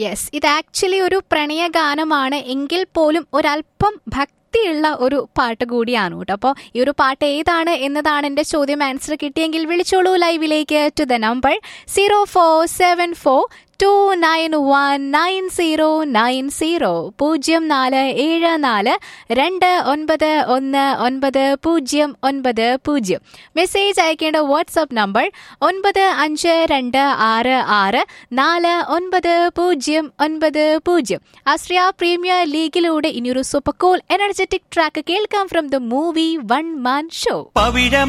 yes ഇത് actually ഒരു പ്രണയ ഗാനമാണ് എങ്കിൽ പോലും ഒരല്പം ഭക്തിയുള്ള ഒരു പാട്ട് കൂടിയാണ് കേട്ടോ അപ്പോൾ ഈ ഒരു പാട്ട് ഏതാണ് എന്നതാണ് എൻ്റെ ചോദ്യം ആൻസർ കിട്ടിയെങ്കിൽ വിളിച്ചോളൂ ലൈവിലേക്ക് to the number zero four seven four two nine one nine zero nine zero പൂജ്യം നാല് ഏഴ് നാല് രണ്ട് ഒൻപത് ഒന്ന് ഒൻപത് പൂജ്യം ഒൻപത് പൂജ്യം മെസ്സേജ് അയക്കേണ്ട വാട്സപ്പ് നമ്പർ ഒൻപത് അഞ്ച് രണ്ട് ആറ് ആറ് നാല് ഒൻപത് പൂജ്യം ഒൻപത് പൂജ്യം ആശ്രിയ പ്രീമിയർ ലീഗിലൂടെ ഇനിയൊരു സൂപ്പർ കൂൾ എനർജറ്റിക് ട്രാക്ക് കേൾക്കാം from the movie one man show പവിഴ